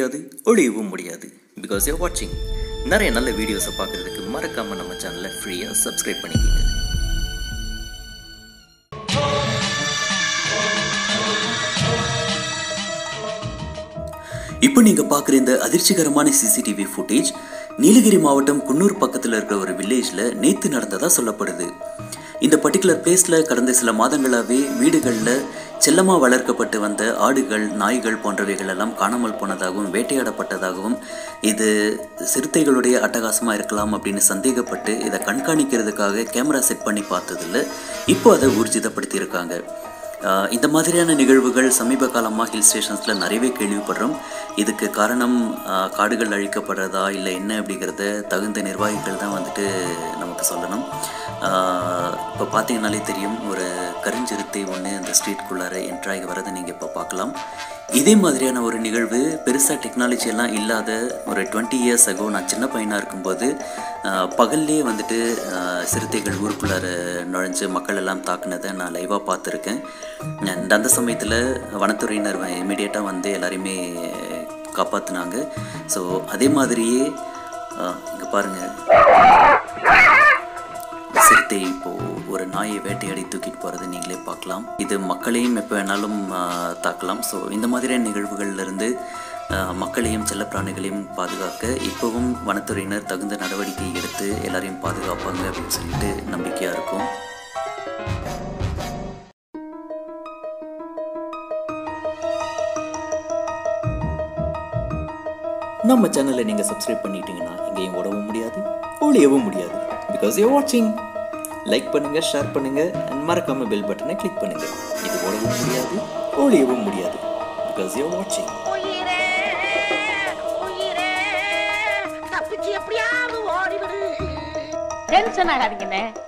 முடியாது ஒழியவும் முடியாது because you வாட்சிங் நிறைய நல்ல வீடியோஸை பார்க்குறதுக்கு மறக்காமல் நம்ம சேனலை ஃப்ரீயாக சப்ஸ்கிரைப் பண்ணிக்கோங்க இப்போ நீங்கள் பார்க்குற இந்த அதிர்ச்சிகரமான சிசிடிவி ஃபுட்டேஜ் நீலகிரி மாவட்டம் குன்னூர் பக்கத்தில் இருக்கிற ஒரு வில்லேஜில் நேற்று நடந்ததாக சொல்லப்படுது இந்த பர்டிகுலர் பிளேஸில் கடந்த சில மாதங்களாகவே வீடுகளில் செல்லமாக வளர்க்கப்பட்டு வந்த ஆடுகள் நாய்கள் போன்றவைகள் எல்லாம் காணாமல் போனதாகவும் வேட்டையாடப்பட்டதாகவும் இது சிறுத்தைகளுடைய அட்டகாசமாக இருக்கலாம் அப்படின்னு சந்தேகப்பட்டு இதை கண்காணிக்கிறதுக்காக கேமரா செட் பண்ணி பார்த்ததில் இப்போ அதை ஊர்ஜிதப்படுத்தியிருக்காங்க ஆஹ் இந்த மாதிரியான நிகழ்வுகள் சமீப காலமாக ஹில் ஸ்டேஷன்ஸில் நிறையவே கேள்விப்படுறோம் இதுக்கு காரணம் ஆஹ் காடுகள் அழிக்கப்படுறதா இல்லை என்ன அப்படிங்கிறத தகுந்த நிர்வாகிகள் தான் வந்துட்டு நமக்கு சொல்லணும் இப்போ பார்த்தீங்கனாலே தெரியும் ஒரு கருஞ்சிறுத்தை ஒன்று அந்த ஸ்ட்ரீட்குள்ளார என்ட்ராகி வரதை நீங்கள் இப்போ பார்க்கலாம் இதே மாதிரியான ஒரு நிகழ்வு பெருசாக டெக்னாலஜி எல்லாம் இல்லாத ஒரு டுவெண்ட்டி இயர்ஸ் அகோ நான் சின்ன பையனாக இருக்கும்போது ஆஹ் பகல்லே வந்துட்டு ஆஹ் சிறுத்தைகள் ஊருக்குள்ளார நுழைஞ்சு மக்கள் எல்லாம் தாக்குனதை நான் லைவாக பார்த்துருக்கேன் அண்ட் அந்த சமயத்தில் வனத்துறையினர் இமீடியட்டாக வந்து எல்லாரையுமே காப்பாற்றினாங்க ஸோ அதே மாதிரியே இங்கே பாருங்கள் சிறுத்தை இப்போது ஒரு நாயை வேட்டையாடி தூக்கிட்டு போகிறத நீங்களே பார்க்கலாம் இது மக்களையும் எப்போ வேணாலும் ஆஹ், தாக்கலாம் ஸோ இந்த மாதிரியான நிகழ்வுகள்லேருந்து மக்களையும் செல்லப்பிராணிகளையும் பாதுகாக்க இப்போவும் வனத்துறையினர் தகுந்த நடவடிக்கை எடுத்து எல்லாரையும் பாதுகாப்பாங்க அப்படின்னு சொல்லிட்டு நம்பிக்கையாக இருக்கும் நம்ம சேனலை நீங்கள் சப்ஸ்கிரைப் பண்ணிட்டீங்கன்னா எங்கேயும் ஓடவும் முடியாது ஒளியவும் முடியாது பிகாஸ் யூ வாட்சிங் லைக் பண்ணுங்க ஷேர் பண்ணுங்க அண்ட் மறக்காம பெல் பட்டனை கிளிக் பண்ணுங்க இது ஓடவும் முடியாது ஒளியவும் முடியாது பிகாஸ் யூ வாட்சிங் உயிரே உயிரே தப்பிச்சு எப்படியாவது ஓடிவிடு டென்ஷன் ஆகாதீங்கண்ணே